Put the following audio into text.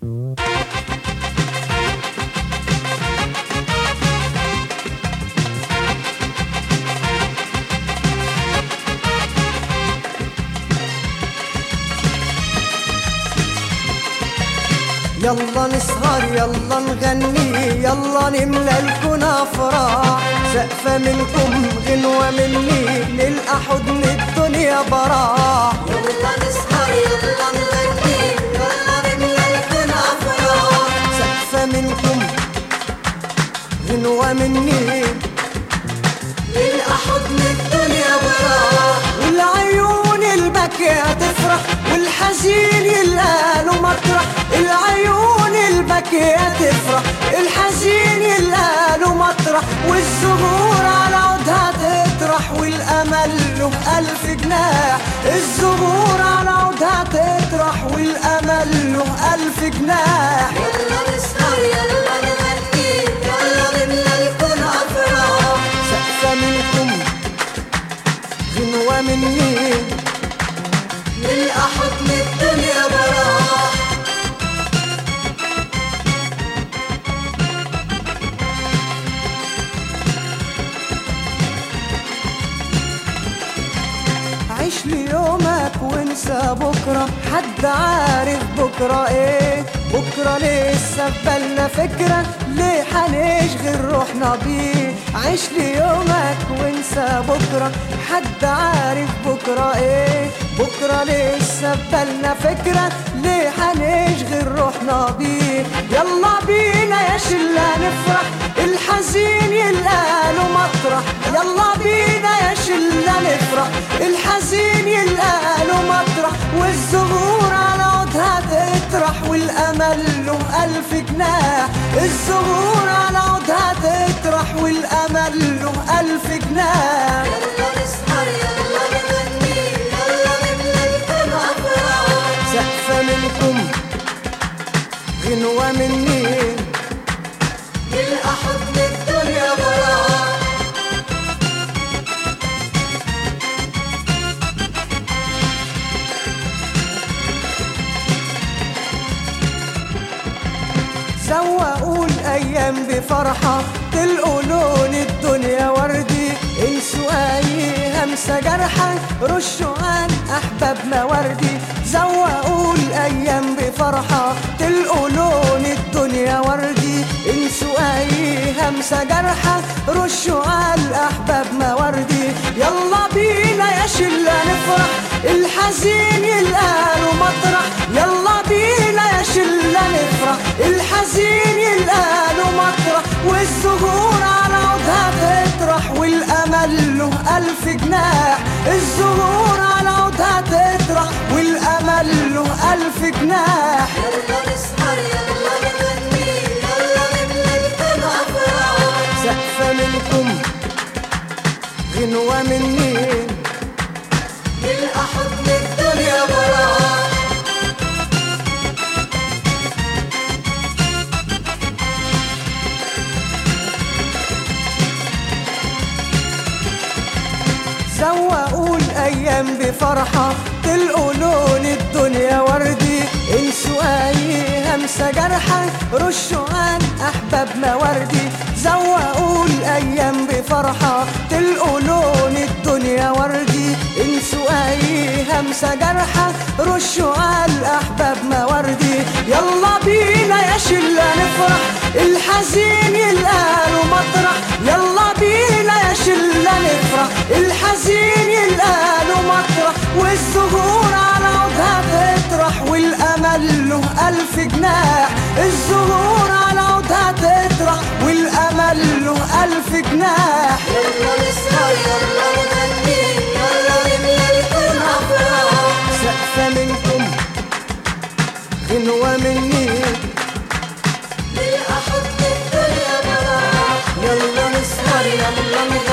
يلا نسهر يلا نغني يلا نملى الكون افراح سقفة منكم غنوة مني نلقى حضن الدنيا براح يلا نسهر يلا نغني يلا نملى الكون افراح سقفة منكم غنوة مني نلقى حضن الدنيا براح والعيون البكية تفرح والحزين يلقى له مطرح العيون البكية تفرح الحزين يلقى له مطرح والزهور على عودها تطرح والأمل له ألف جناح الزهور على عودها تطرح والأمل له ألف جناح يلا نسهر يلا نغني يلا نملى الكون افراح سقفة منكم غنوة مني نلقى حضن الدنيا براح عيش ليومك وانسى بكرة حد عارف بكرة ايه بكرة لسه في بالنا فكرة ليه حنشغل روحنا بيه عيش ليومك وانسى بكرة حد عارف بكرة ايه بكرة لسه في بالنا فكرة ليه حنشغل روحنا بيه يلا بينا يا شلة نفرح الحزين يلقى له مطرح يلا بينا يا شلة نفرح الحزين يلقى له مطرح والزهور على عودها تطرح والأمل له ألف جناح الزهور على عودها تطرح والأمل له ألف جناح يلا نسهر يلا نغني يلا نملى الكون افراح سقفة منكم غنوة مني نلقى حضن الدنيا براح سوقوا الأيام بفرحة تلقوا لون الدنيا وردي انسوا أي همسة جرحة رشوا عن أحبابنا وردي زوقوا الأيام بفرحة تلقوا لون الدنيا وردي انسوا أي همسة جرحة رشوا عن أحبابنا وردي يلا بينا يا شلة نفرح الحزين يلقى له مطرح يلا بينا يا شلة نفرح الحزين يلقى له مطرح والزهور على عودها تطرح والأمل له ألف جناح الزهور على عودها تطرح والأمل له ألف جناح يلا نسهر يلا نغني يلا نملى الكون افراح سقفة منكم غنوة مني نلقى حضن الدنيا براح سوقوا الأيام بفرحة تلقوا لون الدنيا وردي انسوا أي همسة جرحة رشوا عن أحبابنا وردي زوقوا الأيام بفرحة تلقوا لون الدنيا وردي انسوا أي همسة جرحة رشوا عن أحبابنا وردي يلا بينا يا شلة نفرح الحزين يلقى له مطرح يلا بينا يا شلة نفرح الحزين يلقى له مطرح والزهور على عودها تطرح والأمل له ألف جناح الزهور على عودها تطرح والأمل له ألف جناح يلا نسهر يلا نغني يلا نملى الكون افراح سقفة منكم غنوة مني نلقى حضن الدنيا براح يلا نسهر يلا نغني